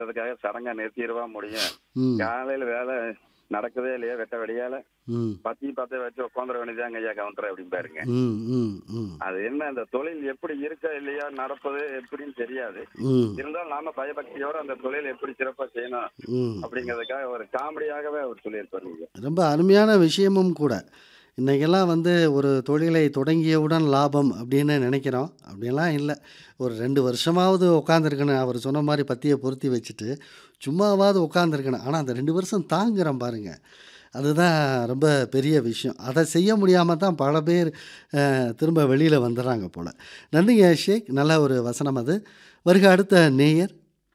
அதுக்காக சடங்கா நிறுத்திடுவா முடியும் ம் காலையில வேலை நடக்குதே இல்லையா வெட்ட வெடியால ம் பத்தி பத்த வச்சு உட்காந்துட வேண்டியதாங்க ஐயா கவுண்டர் அப்படிம்பாருங்க ம் ம் ம் அது என்ன அந்த தொழில் எப்படி இருக்கா இல்லையா நடப்பது எப்படின்னு தெரியாது ம் இருந்தாலும் நாம பயபக்தியோட அந்த தொழில் எப்படி சிறப்பா செய்யணும் ம் அப்படிங்கிறதுக்காக ஒரு காமெடியாகவே அவர் சொல்லியிருப்பாருங்க ரொம்ப அருமையான விஷயமும் கூட இன்றைக்கெல்லாம் வந்து ஒரு தொழிலை தொடங்கியவுடன் லாபம் அப்படின்னு நினைக்கிறோம் அப்படியெல்லாம் இல்லை ஒரு ரெண்டு வருஷமாவது உட்காந்துருக்கணும் அவர் சொன்ன மாதிரி பத்தியை பொருத்தி வச்சுட்டு சும்மாவாவது உட்காந்துருக்கணும் ஆனால் அந்த ரெண்டு வருஷம் தாங்குறோம் பாருங்க அதுதான் ரொம்ப பெரிய விஷயம் அதை செய்ய முடியாமல் தான் பல பேர் அஹ், திரும்ப வெளியில் வந்துடுறாங்க போல் நன்றிங்க ஷேக் நல்ல ஒரு வசனம் அது வருக அடுத்த நேயர்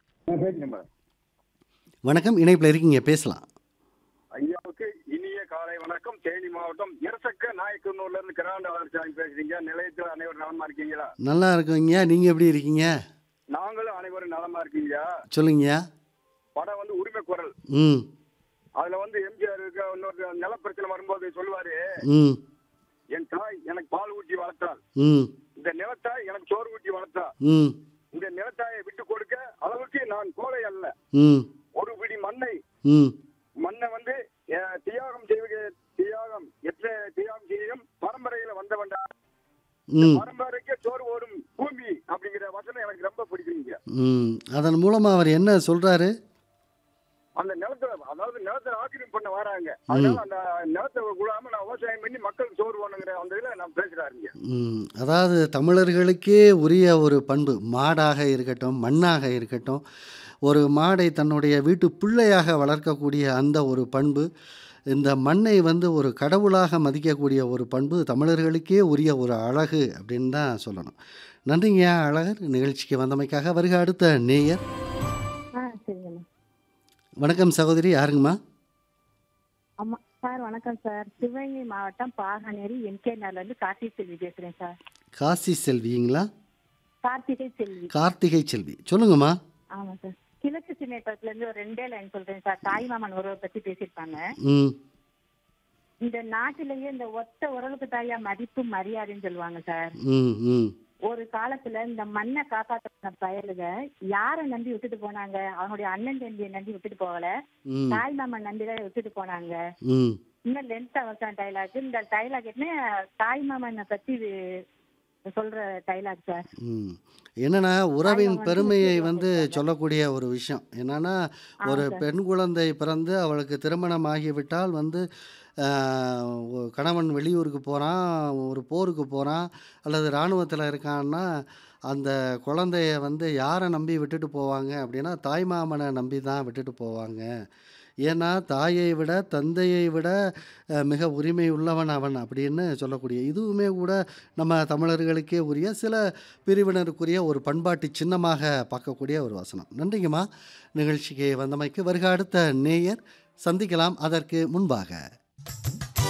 வணக்கம் இணைப்பில் இருக்கீங்க பேசலாம் ஐயாவுக்கு இனிய காலை வணக்கம் தேனி மாவட்டம் இரசக்க நாயக்கனூர்ல இருந்து கிராண்ட் ஆதர்சாமி பேசுறீங்க நிலையத்தில் அனைவரும் நலமா இருக்கீங்களா நல்லா இருக்குங்க நீங்கள் எப்படி இருக்கீங்க நாங்களும் அனைவரும் நலமா இருக்கீங்க சொல்லுங்கய்யா படம் வந்து உரிமை குரல் ம் அதுல வந்து எம்ஜிஆர் இருக்க இன்னொரு நிலப்பிரச்சனை வரும்போது சொல்லுவாரு ம் என் தாய் எனக்கு பால் ஊட்டி வளர்த்தாள் ம் இந்த நிலத்தாய் எனக்கு சோறு ஊட்டி வளர்த்தா ம் இந்த நிலத்தாயை விட்டு கொடுக்க அளவுக்கு நான் கோழை அல்ல ம் ஒரு பிடி மண்ணை ம் மண்ணை வந்து அஹ், தியாகம் செய்வது தியாகம் எத்த தியாகம் செய்யும் பரம்பரையில வந்தவன்டா ம் பரம்பரைக்கு சோறு ஓடும் பூமி அப்படிங்கிற வசனம் எனக்கு ரொம்ப பிடிக்குங்க ம் அதன் மூலமாக அவர் என்ன சொல்கிறாரு அந்த நிலத்துல அதாவது நிலத்துல ஆக்கிரமிப்பு பண்ண வராங்க அதனால அந்த நிலத்தை கூடாம நான் விவசாயம் பண்ணி மக்களுக்கு சோறு வேணுங்கிற அந்த இதுல நான் பேசுறாருங்க ம் அதாவது தமிழர்களுக்கே உரிய ஒரு பண்பு மாடாக இருக்கட்டும் மண்ணாக இருக்கட்டும் ஒரு மாடை தன்னுடைய வீட்டு பிள்ளையாக வளர்க்கக்கூடிய அந்த ஒரு பண்பு இந்த மண்ணை வந்து ஒரு கடவுளாக மதிக்கக்கூடிய ஒரு பண்பு தமிழர்களுக்கே உரிய ஒரு அழகு அப்படின்னு தான் சொல்லணும் நன்றிங்க அழகர் நிகழ்ச்சிக்கு வந்தமைக்காக வருக அடுத்த நேயர் ஆ சரிங்கண்ணா வணக்கம் சகோதரி யாருங்கம்மா ஆமா சார் வணக்கம் சார் சிவகங்கை மாவட்டம் பாகனேரி எம்கே இருந்து கார்த்திகை செல்வி பேசுறேன் சார் காசி செல்விங்களா கார்த்திகை செல்வி கார்த்திகை செல்வி சொல்லுங்கம்மா ஆமா சார் கிழக்கு சின்னப்பத்துல இருந்து ஒரு ரெண்டே லைன் சொல்றேன் சார் தாய்மாமன் உறவை பத்தி பேசியிருப்பாங்க ம் இந்த நாட்டிலேயே இந்த ஒத்த உறவுக்கு தாயா மதிப்பு மரியாதைன்னு சொல்லுவாங்க சார் ம் ம் ஒரு காலத்துல இந்த மண்ணை காப்பாற்ற பயலுக யாரை நம்பி விட்டுட்டு போனாங்க அவனுடைய அண்ணன் தம்பியை நம்பி விட்டுட்டு போகல ம் தாய் மாமன் நம்பி தான் விட்டுட்டு போனாங்க ம் இன்னும் லென்த் அவசான் டைலாக் இந்த டைலாக் என்ன தாய் மாமனை பத்தி வி- சொல்ற டைலாக் சார் ம் என்னன்னா உறவின் தாய்மாமன் பெருமையை முக்கியம் வந்து சொல்றாங்க. சொல்லக்கூடிய ஒரு விஷயம் என்னன்னா ஒரு ஆமா சார். பெண் குழந்தை பிறந்து அவளுக்கு திருமணம் ஆகிவிட்டால் வந்து ஆஹ், ஒ- கணவன் வெளியூருக்கு போகிறான் ஒரு போருக்கு போகிறான் அல்லது இராணுவத்தில் இருக்கான்னா அந்த குழந்தைய வந்து யாரை நம்பி விட்டுட்டு போவாங்க அப்படின்னா தாய்மாமனை நம்பி தான் விட்டுட்டு போவாங்க ஏன்னா தாயை விட தந்தையை விட அஹ், மிக உரிமை உள்ளவன் அவன் அப்படின்னு சொல்லக்கூடிய இதுவுமே கூட நம்ம தமிழர்களுக்கே உரிய சில பிரிவினருக்குரிய ஒரு பண்பாட்டு சின்னமாக பார்க்கக்கூடிய ஒரு வசனம் நன்றிங்கம்மா நிகழ்ச்சிக்கு வந்தமைக்கு வருக அடுத்த நேயர் சந்திக்கலாம் அதற்கு முன்பாக